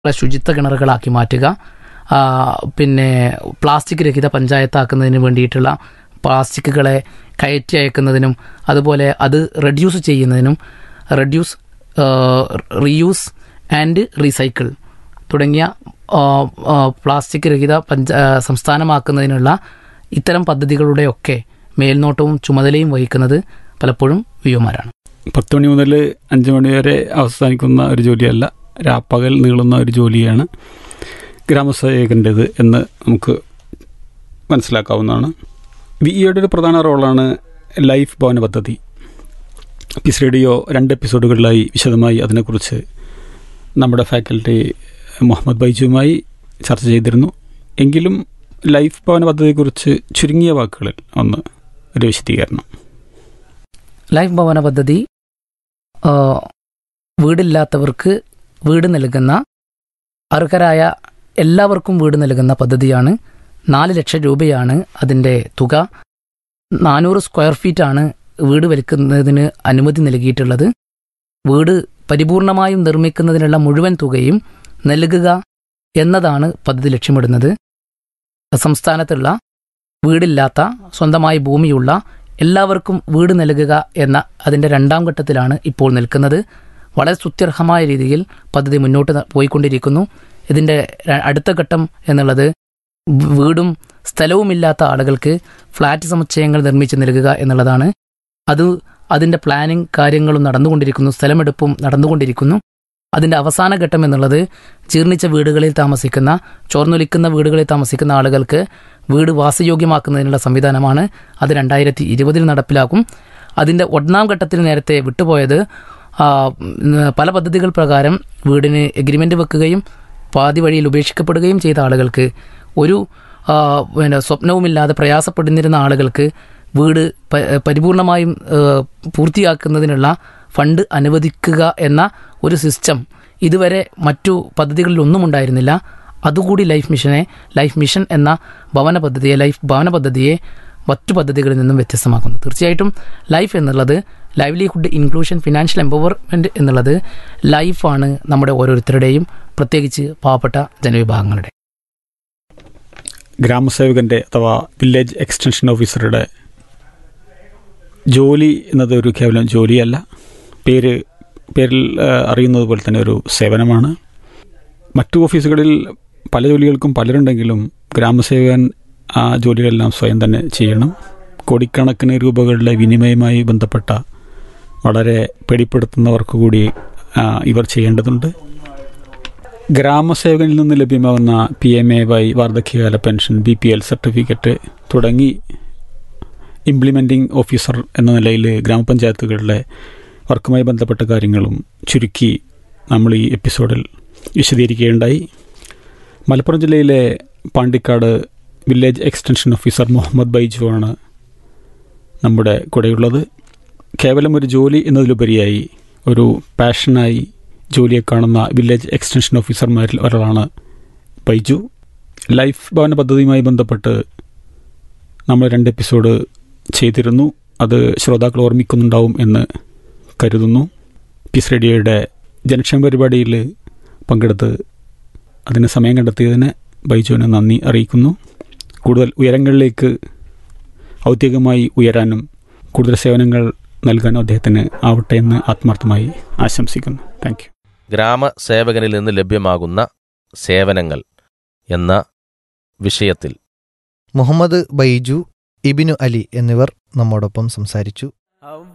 ശുചിത്വ കിണറുകളാക്കി മാറ്റുക ആ, പിന്നെ പ്ലാസ്റ്റിക് രഹിത പഞ്ചായത്താക്കുന്നതിന് വേണ്ടിയിട്ടുള്ള പ്ലാസ്റ്റിക്കുകളെ കയറ്റി അയക്കുന്നതിനും അതുപോലെ അത് റെഡ്യൂസ് ചെയ്യുന്നതിനും റെഡ്യൂസ് റീയൂസ് ആൻഡ് റീസൈക്കിൾ തുടങ്ങിയ ആ, ആ, പ്ലാസ്റ്റിക് രഹിത പഞ്ച ആ, സംസ്ഥാനമാക്കുന്നതിനുള്ള ഇത്തരം പദ്ധതികളുടെയൊക്കെ മേൽനോട്ടവും ചുമതലയും വഹിക്കുന്നത് പലപ്പോഴും വിയുമാരാണ് പത്ത് മണി മുതൽ അഞ്ച് മണി വരെ അവസാനിക്കുന്ന ഒരു ജോലിയല്ല രാപ്പകൽ നീളുന്ന ഒരു ജോലിയാണ് ഗ്രാമസേവകൻ്റേത് എന്ന് നമുക്ക് മനസ്സിലാക്കാവുന്നതാണ് വിഇയുടെ ഒരു പ്രധാന റോളാണ് ലൈഫ് ഭവന പദ്ധതി പീസ് റേഡിയോ രണ്ട് എപ്പിസോഡുകളിലായി വിശദമായി അതിനെക്കുറിച്ച് നമ്മുടെ ഫാക്കൽറ്റി മുഹമ്മദ് ബൈജുവുമായി ചർച്ച ചെയ്തിരുന്നു എങ്കിലും ലൈഫ് ഭവന പദ്ധതിയെക്കുറിച്ച് ചുരുങ്ങിയ വാക്കുകളിൽ ഒന്ന് ഒരു വിശദീകരണം ലൈഫ് ഭവന പദ്ധതി ആ, വീടില്ലാത്തവർക്ക് വീട് നൽകുന്ന അർഹരായ എല്ലാവർക്കും വീട് നൽകുന്ന പദ്ധതിയാണ് നാല് ലക്ഷം രൂപയാണ് അതിൻ്റെ തുക നാനൂറ് സ്ക്വയർ ഫീറ്റാണ് വീട് വലിക്കുന്നതിന് അനുമതി നൽകിയിട്ടുള്ളത് വീട് പരിപൂർണമായും നിർമ്മിക്കുന്നതിനുള്ള മുഴുവൻ തുകയും നൽകുക എന്നതാണ് പദ്ധതി ലക്ഷ്യമിടുന്നത് സംസ്ഥാനത്തുള്ള വീടില്ലാത്ത സ്വന്തമായി ഭൂമിയുള്ള എല്ലാവർക്കും വീട് നൽകുക എന്ന അതിൻ്റെ രണ്ടാം ഘട്ടത്തിലാണ് ഇപ്പോൾ നിൽക്കുന്നത് വളരെ സ്തുത്യർഹമായ രീതിയിൽ പദ്ധതി മുന്നോട്ട് ന- പോയിക്കൊണ്ടിരിക്കുന്നു ഇതിൻ്റെ ര- അടുത്ത ഘട്ടം എന്നുള്ളത് വ് വീടും സ്ഥലവുമില്ലാത്ത ആളുകൾക്ക് ഫ്ലാറ്റ് സമുച്ചയങ്ങൾ നിർമ്മിച്ച് നൽകുക എന്നുള്ളതാണ് അത് അതിൻ്റെ പ്ലാനിങ് കാര്യങ്ങളും നടന്നുകൊണ്ടിരിക്കുന്നു സ്ഥലമെടുപ്പും നടന്നുകൊണ്ടിരിക്കുന്നു അതിൻ്റെ അവസാന ഘട്ടം എന്നുള്ളത് ജീർണിച്ച വീടുകളിൽ താമസിക്കുന്ന ചോർന്നൊലിക്കുന്ന വീടുകളിൽ താമസിക്കുന്ന ആളുകൾക്ക് വീട് വാസയോഗ്യമാക്കുന്നതിനുള്ള സംവിധാനമാണ് അത് രണ്ടായിരത്തി ഇരുപതിൽ നടപ്പിലാക്കും അതിൻ്റെ ഒന്നാം ഘട്ടത്തിൽ നേരത്തെ വിട്ടുപോയത് ആ, ഉം, പല പദ്ധതികൾ പ്രകാരം വീടിന് എഗ്രിമെൻ്റ് വെക്കുകയും പാതി വഴിയിൽ ഉപേക്ഷിക്കപ്പെടുകയും ചെയ്ത ആളുകൾക്ക് ഒരു ആ, പിന്നെ സ്വപ്നവുമില്ലാതെ പ്രയാസപ്പെടുന്നിരുന്ന ആളുകൾക്ക് വീട് പ- പരിപൂർണമായും ഏ, പൂർത്തിയാക്കുന്നതിനുള്ള ഫണ്ട് അനുവദിക്കുക എന്ന ഒരു സിസ്റ്റം ഇതുവരെ മറ്റു പദ്ധതികളിൽ ഒന്നും ഉണ്ടായിരുന്നില്ല അതുകൂടി ലൈഫ് മിഷനെ ലൈഫ് മിഷൻ എന്ന ഭവന പദ്ധതിയെ ലൈഫ് ഭവന പദ്ധതിയെ മറ്റു പദ്ധതികളിൽ നിന്നും വ്യത്യസ്തമാക്കുന്നു തീർച്ചയായിട്ടും ലൈഫ് എന്നുള്ളത് ലൈവ്ലിഹുഡ് ഇൻക്ലൂഷൻ ഫിനാൻഷ്യൽ എംപവർമെൻറ്റ് എന്നുള്ളത് ലൈഫാണ് നമ്മുടെ ഓരോരുത്തരുടെയും പ്രത്യേകിച്ച് പാവപ്പെട്ട ജനവിഭാഗങ്ങളുടെ ഗ്രാമസേവകൻ്റെ അഥവാ വില്ലേജ് എക്സ്റ്റൻഷൻ ഓഫീസറുടെ ജോലി എന്നത് ഒരു കേവലം ജോലിയല്ല പേര് പേരിൽ ആ, അറിയുന്നത് പോലെ തന്നെ ഒരു സേവനമാണ് മറ്റു ഓഫീസുകളിൽ പല ജോലികൾക്കും പലരുണ്ടെങ്കിലും ഗ്രാമസേവകൻ ആ ജോലികളെല്ലാം സ്വയം തന്നെ ചെയ്യണം കോടിക്കണക്കിന് രൂപകളുടെ വിനിമയവുമായി ബന്ധപ്പെട്ട വളരെ പേടിപ്പെടുത്തുന്നവർക്ക് കൂടി ആ, ഇവർ ചെയ്യേണ്ടതുണ്ട് ഗ്രാമസേവകനിൽ നിന്ന് ലഭ്യമാകുന്ന പി എം എ വൈ വാർദ്ധക്യകാല pension B P L certificate തുടങ്ങി ഇംപ്ലിമെൻറ്റിംഗ് ഓഫീസർ എന്ന നിലയിൽ ഗ്രാമപഞ്ചായത്തുകളുടെ വർക്കുമായി ബന്ധപ്പെട്ട കാര്യങ്ങളും ചുരുക്കി നമ്മൾ ഈ എപ്പിസോഡിൽ വിശദീകരിക്കുകയുണ്ടായി മലപ്പുറം ജില്ലയിലെ Pandikkad village extension officer Muhammad Baiju ആണ് നമ്മുടെ കൂടെയുള്ളത് കേവലം ഒരു ജോലി എന്നതിലുപരിയായി ഒരു പാഷനായി ജോലിയെ കാണുന്ന വില്ലേജ് എക്സ്റ്റൻഷൻ ഓഫീസർമാരിൽ ഒരാളാണ് ബൈജു ലൈഫ് ഭവന പദ്ധതിയുമായി ബന്ധപ്പെട്ട് നമ്മൾ രണ്ട് എപ്പിസോഡ് ചെയ്തിരുന്നു അത് ശ്രോതാക്കൾ ഓർമ്മിക്കുന്നുണ്ടാവും എന്ന് കരുതുന്നു പീസ് റേഡിയോയുടെ ജനക്ഷേമ പരിപാടിയിൽ പങ്കെടുത്ത് അതിന് സമയം കണ്ടെത്തിയതിന് ബൈജുവിന് നന്ദി അറിയിക്കുന്നു കൂടുതൽ ഉയരങ്ങളിലേക്ക് ഔദ്യോഗികമായി ഉയരാനും കൂടുതൽ സേവനങ്ങൾ നൽകാനും അദ്ദേഹത്തിന് ആവട്ടെ എന്ന് ആത്മാർത്ഥമായി ആശംസിക്കുന്നു താങ്ക് യു ഗ്രാമസേവകനിൽ നിന്ന് ലഭ്യമാകുന്ന സേവനങ്ങൾ എന്ന വിഷയത്തിൽ മുഹമ്മദ് ബൈജു ഇബിനു അലി എന്നിവർ നമ്മോടൊപ്പം സംസാരിച്ചു